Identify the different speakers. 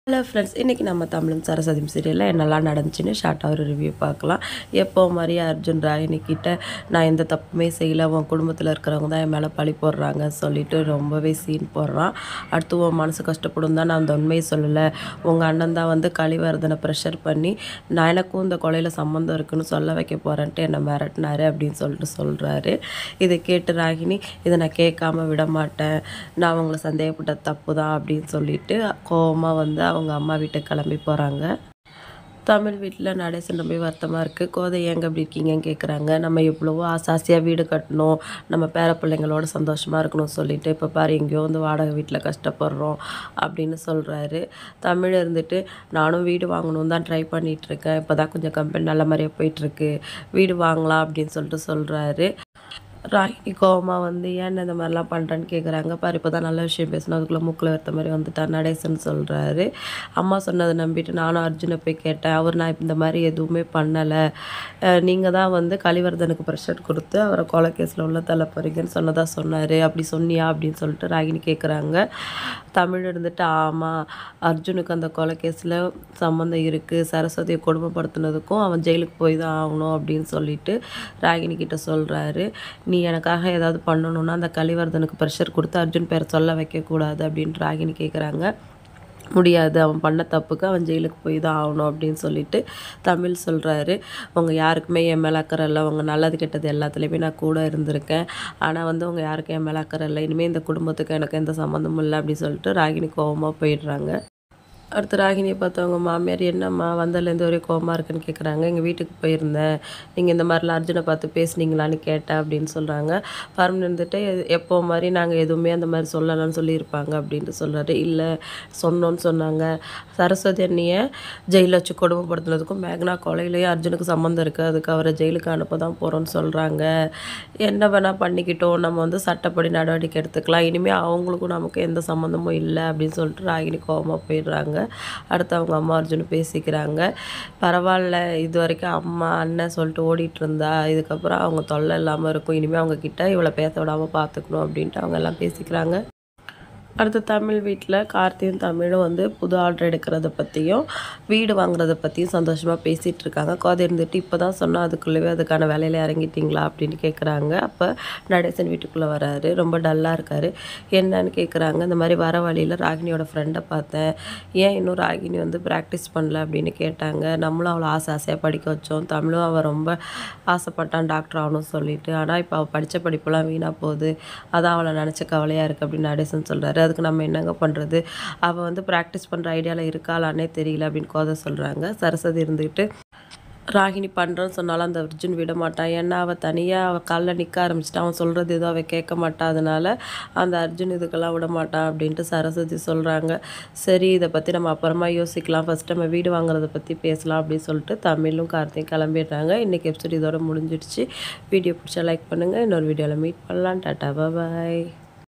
Speaker 1: hello friends இன்றைக்கி நம்ம தமிழும் சரஸ்வதியும் சீரியலில் என்னெல்லாம் நடந்துச்சுன்னு ஷார்ட்டாக ஒரு ரிவ்யூ பார்க்கலாம் எப்போ மாதிரி அர்ஜுன் ராகினி கிட்ட நான் எந்த தப்புமே செய்யலை உன் குடும்பத்தில் இருக்கிறவங்க தான் என் மேலே பழி போடுறாங்க சொல்லிட்டு ரொம்பவே சீன் போடுறான் அடுத்து உன் மனசு கஷ்டப்படும் தான் நான் அந்த உண்மையை சொல்லலை உங்கள் அண்ணன் தான் வந்து கழிவர்தனை ப்ரெஷர் பண்ணி நான் எனக்கும் இந்த கொலையில் சம்மந்தம் இருக்குன்னு சொல்ல வைக்க போகிறேன்ட்டு என்னை மிரட்டினாரு அப்படின்னு சொல்லிட்டு சொல்கிறாரு இதை கேட்டு ராகினி இதை நான் கேட்காம விட மாட்டேன் நான் அவங்கள சந்தேகப்பட்ட தப்பு தான் அப்படின்னு சொல்லிட்டு கோவமாக வந்து அவங்க அம்மா வீட்டுக்கு கிளம்பி போகிறாங்க தமிழ் வீட்டில் நடேசன் ரொம்ப வருத்தமாக இருக்குது கோதை ஏங்க அப்படி இருக்கீங்கன்னு கேட்குறாங்க நம்ம எவ்வளவோ ஆசாசியாக வீடு கட்டணும் நம்ம பேர பிள்ளைங்களோட சந்தோஷமாக இருக்கணும் சொல்லிட்டு இப்போ பாரு எங்கேயோ வந்து வாடகை வீட்டில் கஷ்டப்படுறோம் அப்படின்னு சொல்கிறாரு தமிழ் இருந்துட்டு நானும் வீடு வாங்கணும் தான் ட்ரை பண்ணிகிட்ருக்கேன் இப்போ தான் கொஞ்சம் கம்பெனி நல்ல மாதிரியாக போயிட்டுருக்கு வீடு வாங்கலாம் அப்படின்னு சொல்லிட்டு சொல்கிறாரு ராகினி கோவமாக வந்து ஏன் இந்த மாதிரிலாம் பண்ணுறேன்னு கேட்குறாங்க பாரு இப்போ தான் நல்ல விஷயம் பேசணும் அதுக்குள்ளே மூக்கில் வைத்த மாதிரி வந்துட்டார் நடேசன் சொல்கிறாரு அம்மா சொன்னதை நம்பிட்டு நானும் அர்ஜுனை போய் கேட்டேன் அவர் நான் இந்த மாதிரி எதுவுமே பண்ணலை நீங்கள் தான் வந்து கலிவர்தனுக்கு ப்ரெஷர் கொடுத்து அவரை கொலை கேஸில் உள்ள தள்ள போகிறீங்கன்னு சொன்னதாக சொன்னார் அப்படி சொன்னியா அப்படின்னு சொல்லிட்டு ராகினி கேட்குறாங்க தமிழ் இருந்துட்டு ஆமாம் அர்ஜுனுக்கு அந்த கொலை கேஸில் சம்மந்தம் இருக்குது சரஸ்வதியை கொடுமைப்படுத்தினதுக்கும் அவன் ஜெயிலுக்கு போய் தான் ஆகணும் அப்படின்னு சொல்லிட்டு ராகினி கிட்ட சொல்கிறாரு நீ எனக்காக ஏதாவது பண்ணணும்னா அந்த கலிவர்தனுக்கு ப்ரெஷர் கொடுத்து அர்ஜுன் பேரை சொல்ல வைக்கக்கூடாது அப்படின்னு ராகினி கேட்குறாங்க முடியாது அவன் பண்ண தப்புக்கு அவன் ஜெயிலுக்கு போய் தான் ஆகணும் அப்படின்னு சொல்லிட்டு தமிழ் சொல்கிறாரு உங்கள் யாருக்குமே என் மேலே அக்கறை இல்லை உங்கள் நல்லது கெட்டது எல்லாத்துலேயுமே நான் கூட இருந்திருக்கேன் ஆனால் வந்து உங்கள் யாருக்கும் என் மேலே அக்கறை இல்லை இனிமேல் இந்த குடும்பத்துக்கு எனக்கு எந்த சம்மந்தமும் இல்லை அப்படின்னு சொல்லிட்டு ராகினி கோவமாக போயிடுறாங்க அடுத்து ராகினியை பார்த்தவங்க மாமியார் என்னம்மா வந்ததுலேருந்து ஒரே கோவமாக இருக்குன்னு கேட்குறாங்க எங்கள் வீட்டுக்கு போயிருந்தேன் நீங்கள் இந்த மாதிரிலாம் அர்ஜுனை பார்த்து பேசுனீங்களான்னு கேட்டேன் அப்படின்னு சொல்கிறாங்க பரம் இருந்துட்டு எப்போ மாதிரி நாங்கள் எதுவுமே அந்த மாதிரி சொல்லலாம்னு சொல்லியிருப்பாங்க அப்படின்ட்டு சொல்கிறாரு இல்லை சொன்னோன்னு சொன்னாங்க சரஸ்வதி அண்ணியை ஜெயிலில் வச்சு கொடுமைப்படுத்துனதுக்கும் மேக்னா கொலையிலேயே அர்ஜுனுக்கு சம்மந்தம் இருக்குது அதுக்கு அவரை ஜெயிலுக்கு அனுப்ப தான் போகிறோன்னு சொல்கிறாங்க என்ன வேணால் பண்ணிக்கிட்டோம் நம்ம வந்து சட்டப்படி நடவடிக்கை எடுத்துக்கலாம் இனிமேல் அவங்களுக்கும் நமக்கு எந்த சம்மந்தமும் இல்லை அப்படின்னு சொல்லிட்டு ராகினி கோவமாக போயிடுறாங்க அடுத்து அவங்க அம்மா அர்ஜுன் பேசிக்கிறாங்க பரவாயில்ல இது வரைக்கும் அம்மா அண்ணன் சொல்லிட்டு ஓடிட்டு இருந்தா இதுக்கப்புறம் அவங்க தொல்லை இல்லாமல் இருக்கும் இனிமேல் அவங்க கிட்ட இவளை பேச விடாமல் பார்த்துக்கணும் அப்படின்ட்டு அவங்க எல்லாம் பேசிக்கிறாங்க அடுத்து தமிழ் வீட்டில் கார்த்தியும் தமிழும் வந்து புது ஆர்டர் எடுக்கிறத பற்றியும் வீடு வாங்குறத பற்றியும் சந்தோஷமாக பேசிகிட்டு இருக்காங்க கோதை இருந்துட்டு இப்போ தான் சொன்னால் அதுக்குள்ளேயே அதுக்கான வேலையில் இறங்கிட்டீங்களா அப்படின்னு கேட்குறாங்க அப்போ நடேசன் வீட்டுக்குள்ளே வராரு ரொம்ப டல்லாக இருக்கார் என்னன்னு கேட்குறாங்க இந்த மாதிரி வர வழியில் ராகினியோட ஃப்ரெண்டை பார்த்தேன் ஏன் இன்னும் ராகினி வந்து ப்ராக்டிஸ் பண்ணல அப்படின்னு கேட்டாங்க நம்மளும் அவளை ஆசை ஆசையாக படிக்க வச்சோம் தமிழும் அவள் ரொம்ப ஆசைப்பட்டான் டாக்டர் ஆகணும்னு சொல்லிட்டு ஆனால் இப்போ அவள் படித்த படிப்பெல்லாம் வீணாக போகுது அதான் அவளை நினச்ச கவலையாக இருக்குது அப்படின்னு நடேசன் சொல்கிறாரு அதுக்கு நம்ம என்னங்க பண்ணுறது அவள் வந்து ப்ராக்டிஸ் பண்ணுற ஐடியாவில் இருக்காளானே தெரியல அப்படின்னு கோதை சொல்கிறாங்க சரஸ்வதி இருந்துக்கிட்டு ராகினி பண்ணுறேன்னு சொன்னாலும் அந்த அர்ஜுன் விட மாட்டான் ஏன்னா அவள் தனியாக அவள் காலில் நிற்க ஆரம்பிச்சிட்டா அவன் சொல்கிறது எதுவும் அவள் கேட்க மாட்டா அதனால அந்த அர்ஜுன் இதுக்கெல்லாம் விட மாட்டான் அப்படின்ட்டு சரஸ்வதி சொல்கிறாங்க சரி இதை பற்றி நம்ம அப்புறமா யோசிக்கலாம் ஃபஸ்ட் நம்ம வீடு வாங்குறத பற்றி பேசலாம் அப்படின்னு சொல்லிட்டு தமிழும் கார்த்தியும் கிளம்பிடுறாங்க இன்றைக்கி எபிசோட் இதோட முடிஞ்சிடுச்சு வீடியோ பிடிச்சா லைக் பண்ணுங்கள் இன்னொரு வீடியோவில் மீட் பண்ணலாம் டாட்டா பாய்